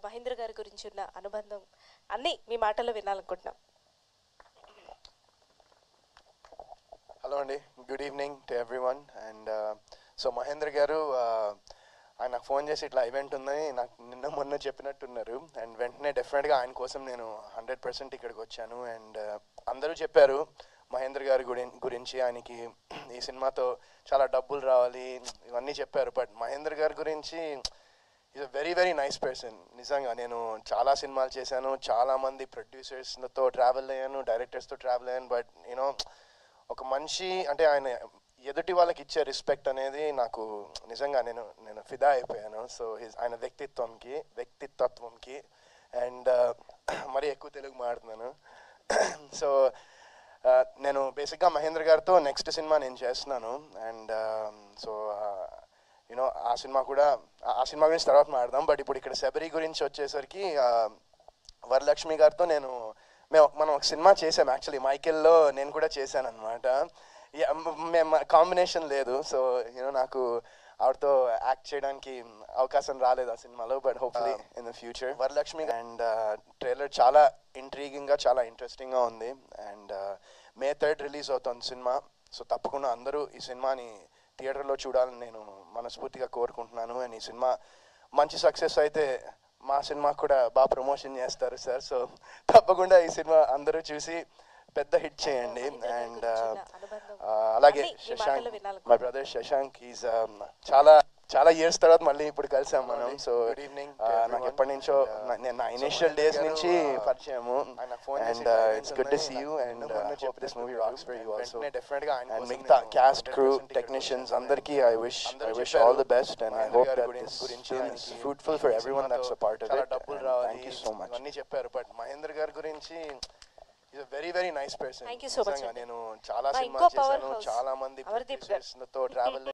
మహేంద్ర గారి గురించి ఉన్న అనుబంధం అన్నీ మీ మాటల్లో వినాలనుకుంటున్నాం హలో అండి good evening to every one and so Mahendra garu uh, ఆయన నాకు ఫోన్ చేసి ఇట్లా ఈవెంట్ ఉందని నాకు నిన్న మొన్న చెప్పినట్టున్నారు అండ్ వెంటనే డెఫినెట్గా ఆయన కోసం నేను హండ్రెడ్ పర్సెంట్ ఇక్కడికి వచ్చాను అండ్ అందరూ చెప్పారు మహేంద్ర గారి గురి గురించి ఆయనకి ఈ సినిమాతో చాలా డబ్బులు రావాలి ఇవన్నీ చెప్పారు బట్ మహేంద్ర గారి గురించి is a very very nice person నిజంగా నేను చాలా సినిమాలు చేశాను చాలా మంది ప్రొడ్యూసర్స్తో ట్రావెల్ అయ్యాను డైరెక్టర్స్తో ట్రావెల్ అయ్యాను బట్ యూనో ఒక మనిషి అంటే ఆయన ఎదుటి వాళ్ళకి ఇచ్చే రెస్పెక్ట్ అనేది నాకు నిజంగా నేను నేను ఫిదా అయిపోయాను సో హిజ్ ఆయన వ్యక్తిత్వంకి వ్యక్తిత్వంకి అండ్ మరి ఎక్కువ తెలుగు మాడుతున్నాను సో నేను బేసిక్గా మహేంద్ర గారితో నెక్స్ట్ సినిమా నేను చేస్తున్నాను అండ్ సో యూనో ఆ సినిమా కూడా ఆ- ఆ సినిమా గురించి తర్వాత మాట్లాడదాం బట్ ఇప్పుడు ఇక్కడ శబరి గురించి వచ్చేసరికి ఆ, వరలక్ష్మి గారితో నేను మేము మనం ఒక సినిమా చేసాం యాక్చువల్లీ మైకెల్లో నేను కూడా చేశాను అనమాట మేము కాంబినేషన్ లేదు సో యూనో నాకు ఆవిడతో యాక్ట్ చేయడానికి అవకాశం రాలేదు ఆ సినిమాలో but hopefully in the future Varalakshmi and trailer చాలా ఇంట్రీగింగ్గా చాలా ఇంట్రెస్టింగ్గా ఉంది అండ్ మే థర్డ్ రిలీజ్ అవుతుంది సినిమా సో తప్పకుండా అందరూ ఈ సినిమాని థియేటర్లో చూడాలని నేను మనస్ఫూర్తిగా కోరుకుంటున్నాను అండ్ ఈ సినిమా మంచి సక్సెస్ అయితే మా సినిమా కూడా బాగా ప్రమోషన్ చేస్తారు సార్ సో తప్పకుండా ఈ సినిమా అందరూ చూసి పెద్ద హిట్ చేయండి అండ్ అలాగే అన్నీ మీ శశాంక్ మాటల్లో వినాలనుకుంటున్నాను. మై బ్రదర్ శశాంక్ ఈజ్ చాలా చాలా ఇయర్స్ తర్వాత మళ్ళీ ఇప్పుడు కలిసాం మనం సో గుడ్ ఈవినింగ్ నాకు ఎప్పటి నుంచో నా- నేను నా ఇనిషియల్ డేస్ నుంచి పరిచయము and it's good to see you and hope this movie rocks for you also and మిగతా క్యాస్ట్ క్రూ టెక్నీషియన్స్ అందరికీ I wish I wish all the best and I hope that this film is fruitful for everyone that's a part of it డబ్బులు రావాలి thank you so much అన్ని చెప్పారు but Mahendra గారి గురించి is a very very nice person Thank you so much, నేను అండి. చాలా మా సినిమాలు ఇంకో power చేశాను house, చాలా మంది అమర్దీప్ గారు. తో ట్రావెల్